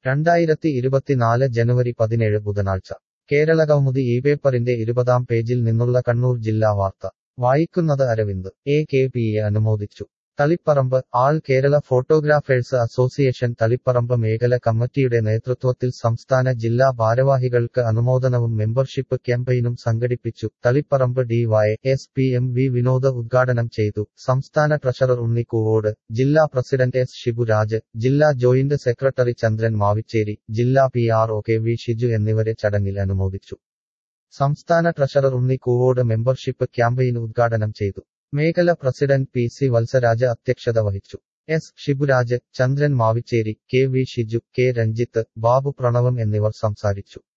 രണ്ടായിരത്തി ഇരുപത്തിനാല് ജനുവരി പതിനേഴ് ബുധനാഴ്ച കേരളകൗമുദി ഈ പേപ്പറിന്റെ ഇരുപതാം പേജിൽ നിന്നുള്ള കണ്ണൂർ ജില്ലാ വാർത്ത വായിക്കുന്നത് അരവിന്ദ് എ കെ പിയെ അനുമോദിച്ചു Taliparamba all Kerala photographers association Taliparamba മേഖല കമ്മിറ്റിയുടെ നേതൃത്വത്തിൽ സംസ്ഥാന ജില്ലാ ഭാരവാഹികൾക്ക് അനുമോദനവും മെമ്പർഷിപ്പ് ക്യാമ്പയിനും സംഘടിപ്പിച്ചു Taliparamba D Y S P M V Vinod ഉദ്ഘാടനം ചെയ്തു സംസ്ഥാന ട്രഷറർ ഉണ്ണിക്കൂവോട് ജില്ലാ പ്രസിഡന്റ് എസ് ഷിബുരാജ് ജില്ലാ ജോയിന്റ് സെക്രട്ടറി ചന്ദ്രൻ മാവിച്ചേരി ജില്ലാ P R O K V Shiju എന്നിവരെ ചടങ്ങിൽ അനുമോദിച്ചു സംസ്ഥാന ട്രഷറർ ഉണ്ണിക്കൂവോട് മെമ്പർഷിപ്പ് ക്യാമ്പയിൻ ഉദ്ഘാടനം ചെയ്തു മേഖല പ്രസിഡന്റ് പി സി വത്സരാജ അധ്യക്ഷത വഹിച്ചു S Shiburaj Chandran Mavicheri K V Shiju K Ranjith Babu Pranavam എന്നിവർ സംസാരിച്ചു